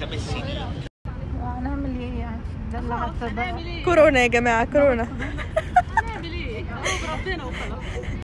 السنين هنعمل ايه يعني ده اللي هتبقى كورونا يا جماعه كورونا هنعمل ايه؟ هو ربنا وخلاص